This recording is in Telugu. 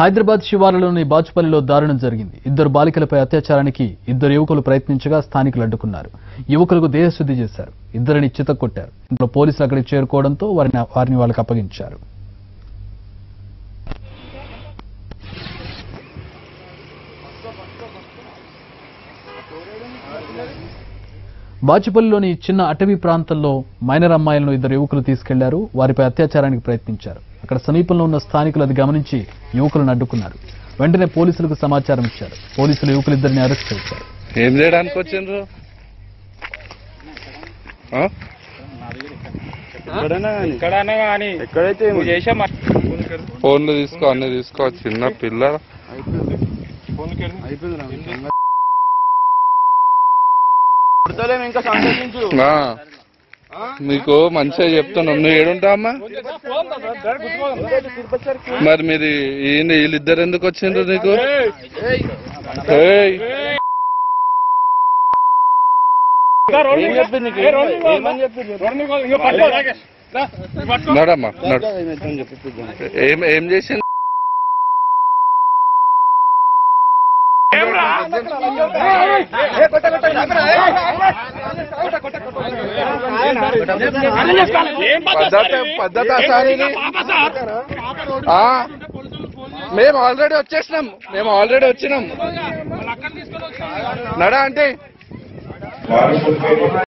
హైదరాబాద్ శివారులోని బాచుపల్లిలో దారుణం జరిగింది ఇద్దరు బాలికలపై అత్యాచారానికి ఇద్దరు యువకులు ప్రయత్నించగా స్థానికులు అడ్డుకున్నారు యువకులకు దేహశుద్ధి చేశారు ఇద్దరిని చితక్కొట్టారు ఇంట్లో పోలీసులు అక్కడికి చేరుకోవడంతో వారిని వారిని వాళ్ళకి అప్పగించారు బాచుపల్లిలోని చిన్న అటవీ ప్రాంతంలో మైనర్ అమ్మాయిలను ఇద్దరు యువకులు తీసుకెళ్లారు వారిపై అత్యాచారానికి ప్రయత్నించారు అక్కడ సమీపంలో ఉన్న స్థానికులు అది గమనించి యువకులను అడ్డుకున్నారు వెంటనే పోలీసులకు సమాచారం ఇచ్చారు పోలీసులు యువకులిద్దరిని అరెస్ట్ చేశారు ఏం చేయడానికి వచ్చిండ్రు ఆ? ఎక్కడైనా కానీ ఎక్కడైతే నువ్వు చేసే మా ఫోన్లు తీసుకో అన్ని తీసుకో చిన్న పిల్ల పుడతలేము ఇంకా సంతోషించు ఆ. మీకు మంచిగా చెప్తున్నాం నువ్వు ఏడుంటావు అమ్మా మరి మీరు ఈయన వీళ్ళిద్దరు ఎందుకు వచ్చిండ్రు నీకు ఏయ్. ఏం చెప్పింది నీకు? ఏమని చెప్పింది? నడమ్మా నడు ఏం ఏం చేసింది పద్ధతి పద్ధతి సార్ ఇది ఆ, మేము ఆల్రెడీ వచ్చేసినాం మేము ఆల్రెడీ వచ్చినాం నడా అంటే